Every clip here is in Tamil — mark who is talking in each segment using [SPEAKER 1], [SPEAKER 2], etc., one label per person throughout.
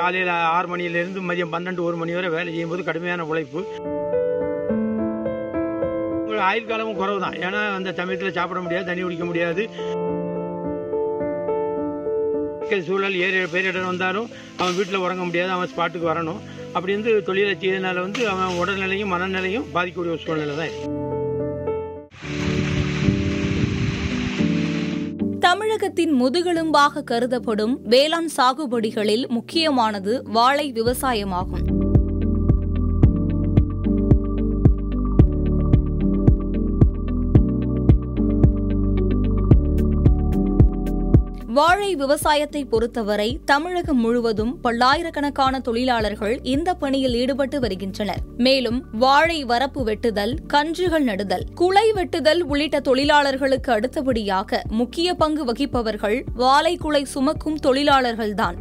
[SPEAKER 1] காலையில் ஆறு மணியிலேருந்து மதியம் பன்னெண்டு ஒரு மணி வரை வேலை செய்யும்போது கடுமையான உழைப்பு ஆயுள் காலமும் குறவு தான் ஏன்னா அந்த சமயத்தில் சாப்பிட முடியாது தண்ணி குடிக்க முடியாது இயற்கை சூழல் ஏறி பேரிடர் வந்தாலும் அவன் வீட்டில் உறங்க முடியாது அவன் ஸ்பாட்டுக்கு வரணும் அப்படி வந்து தொழிலை செய்யறதுனால வந்து அவன் உடல்நிலையும் மனநிலையும் பாதிக்கக்கூடிய ஒரு சூழ்நிலை தான் இருக்கு.
[SPEAKER 2] தமிழகத்தின் முதுகெலும்பாக கருதப்படும் வேளாண் சாகுபடிகளில் முக்கியமானது வாழை விவசாயமாகும் வாழை விவசாயத்தை பொறுத்தவரை தமிழகம் முழுவதும் பல்லாயிரக்கணக்கான தொழிலாளர்கள் இந்த பணியில் ஈடுபட்டு வருகின்றனர் மேலும் வாழை வரப்பு வெட்டுதல் கன்றுகள் நடுதல் குலை வெட்டுதல் உள்ளிட்ட தொழிலாளர்களுக்கு அடுத்தபடியாக முக்கிய பங்கு வகிப்பவர்கள் வாழை குலை சுமக்கும் தொழிலாளர்கள்தான்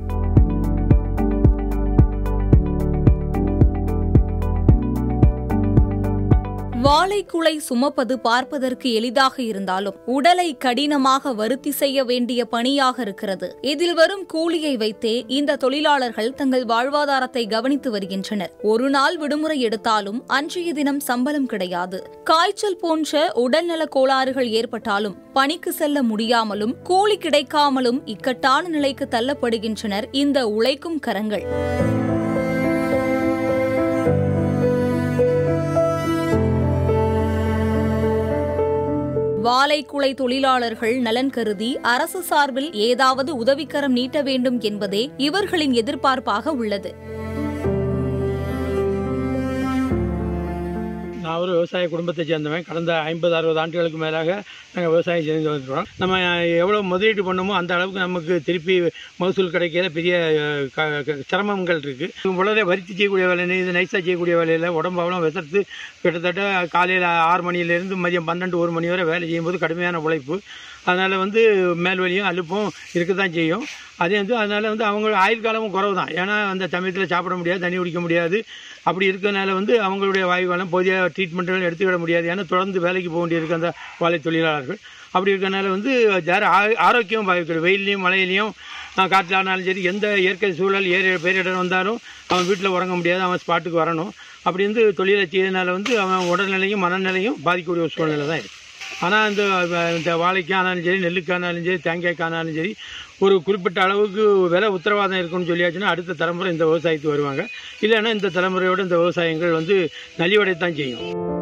[SPEAKER 2] வாழைக்குலை சுமப்பது பார்ப்பதற்கு எளிதாக இருந்தாலும் உடலை கடினமாக வருத்தி செய்ய வேண்டிய பணியாக இருக்கிறது இதில் வரும் கூலியை வைத்தே இந்த தொழிலாளர்கள் தங்கள் வாழ்வாதாரத்தை கவனித்து வருகின்றனர் ஒரு நாள் விடுமுறை எடுத்தாலும் அன்றைய தினம் சம்பளம் கிடையாது காய்ச்சல் போன்ற உடல்நல கோளாறுகள் ஏற்பட்டாலும் பணிக்கு செல்ல முடியாமலும் கூலி கிடைக்காமலும் இக்கட்டான நிலைக்கு தள்ளப்படுகின்றனர் இந்த உழைக்கும் கரங்கள் வாழைக்குலை தொழிலாளர்கள் நலன் கருதி அரசு சார்பில் ஏதாவது உதவிக்கரம் நீட்ட வேண்டும் என்பதே இவர்களின் எதிர்பார்ப்பாக உள்ளது
[SPEAKER 1] நான் ஒரு விவசாய குடும்பத்தை சேர்ந்தவன் கடந்த ஐம்பது அறுபது ஆண்டுகளுக்கு மேலாக நாங்கள் விவசாயம் செஞ்சு வந்துருக்கோம் நம்ம எவ்வளோ முதலீடு பண்ணமோ அந்த அளவுக்கு நமக்கு திருப்பி மகசூல் கிடைக்கிற பெரிய அஹ், க- க- சிரமங்கள் இருக்குது உடலை வரித்து செய்யக்கூடிய வேலை இது நைஸாக செய்யக்கூடிய வேலையில் உடம்பெல்லாம் விசர்த்து கிட்டத்தட்ட காலையில் ஆறு மணியிலேருந்து மதியம் பன்னெண்டு ஒரு மணி வரை வேலை செய்யும்போது கடுமையான உழைப்பு அதனால் வந்து மேல் வலியும் அலுப்பும் இருக்க தான் செய்யும் அதே வந்து அதனால் வந்து அவங்க ஆயுள் காலமும் குறவு தான் ஏன்னா அந்த சமயத்தில் சாப்பிட முடியாது தண்ணி குடிக்க முடியாது அப்படி இருக்கிறதுனால வந்து அவங்களுடைய வாயு காலம் போதிய ட்ரீட்மெண்ட்டுகள் எடுத்துக்கிட முடியாது ஏன்னா தொடர்ந்து வேலைக்கு போக வேண்டியிருக்கு அந்த வாழை தொழிலாளர்கள் அப்படி இருக்கிறனால வந்து ஜார ஆ- ஆரோக்கியம் பாதிக்கிறது வெயிலையும் மழையிலையும் ஆஹ், காற்றுல ஆனாலும் சரி எந்த இயற்கை சூழல் ஏறி பேரிடர் வந்தாலும் அவன் வீட்டில் உறங்க முடியாது அவன் ஸ்பாட்டுக்கு வரணும் அப்படி வந்து தொழிலை செய்யறதுனால வந்து அவன் உடல்நிலையும் மனநிலையும் பாதிக்கக்கூடிய ஒரு சூழ்நிலை தான் இருக்குது ஆனால் இந்த இந்த வாழைக்கு ஆனாலும் சரி நெல்லுக்கு ஆனாலும் சரி தேங்காய்க்கு ஆனாலும் சரி ஒரு குறிப்பிட்ட அளவுக்கு விலை உத்தரவாதம் இருக்குன்னு சொல்லியாச்சுன்னா அடுத்த தலைமுறை இந்த விவசாயத்துக்கு வருவாங்க இல்லைன்னா இந்த தலைமுறையோட இந்த விவசாயங்கள் வந்து நலிவடைத்தான் செய்யும்